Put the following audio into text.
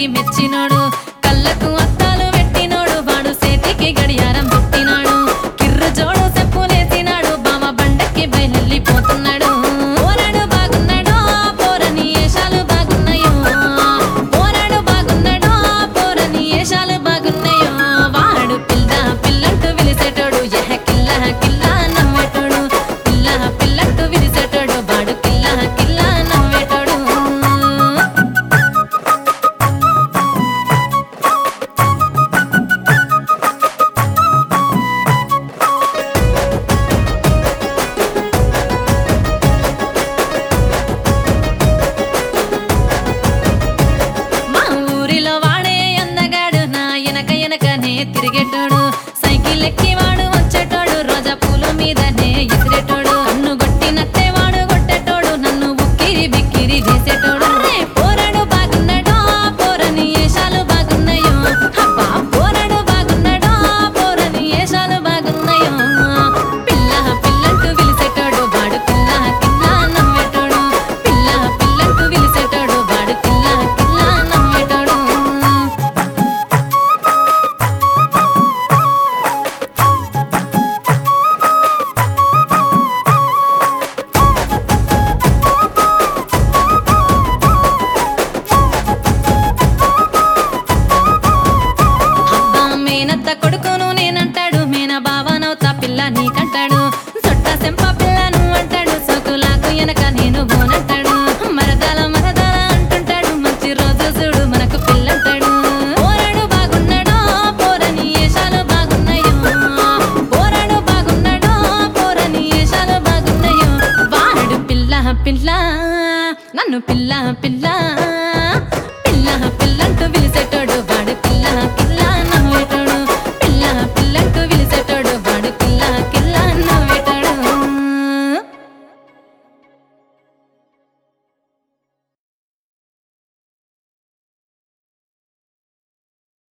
మెచ్చినోడు కళ్ళకు అద్దాలు పెట్టినోడు వాడు సేతికి గడియారం పెట్టినాడు కిర్రు జోడు చెప్పులేసినాడు బామ బండకి బయలుపోతున్నాడు పోరాడు బాగున్నాడో పోరని ఏషాలు బాగున్నాయో పోరాడు బాగున్నాడో పోరని ఏషాలు బాగున్నాయో వాడు పిల్ల పిల్లంటూ విలిసేటోడు ఎహ కిల్ల కిల్ల నవ్వేటోడు పిల్ల పిల్లంటూ విలిసేటోడు వాడు కిల్ల కిల్ల నవ్వేటోడు మా ఊరిలో వాడే అందగాడు నా ఎనక ఎనకనే తిరిగేటోడు సైకిల్ ఎక్కి వాడు వచ్చేటోడు రోజా పూలు మీదనే ఎసిరేటోడు నన్ను కొట్టినట్టే వాడు కొట్టేటోడు నన్ను ఉక్కిరి బిక్కిరి చేసేటోడు అరే పోరాడు బాగున్నాడో పోరని ఏషాలు బాగున్నాయో అబ్బా పోరాడు బాగున్నాడో పోరని ఏషాలు బాగున్నాయో పిల్ల పిల్లంటూ పిలిచేటోడు వాడు పిల్ల కిల్ల నవ్వేటోడు పిల్ల పిల్లంటూ పిలిచేటోడు వాడు పిల్ల కిల్ల నవ్వేటోడు అబ్బా మేనత్త కొడుకును నేనంటాడు మేన బావనవుతా పిల్ల నీకంటాడు సొట్ట సెంప పిల్లను అంటాడు సోకులాకు ఎనక నేను బోనంటాడు మరదాల మరదాల అంటుంటాడు మంచి రోజు చూడు మనకు పిల్లంటాడు పోరాడు బాగున్నాడో పోరని ఏషాలు బాగున్నాయో పోరాడు బాగున్నాడో పోరని ఏషాలు బాగున్నాయో వాడు పిల్ల పిల్ల నన్ను పిల్ల పిల్ల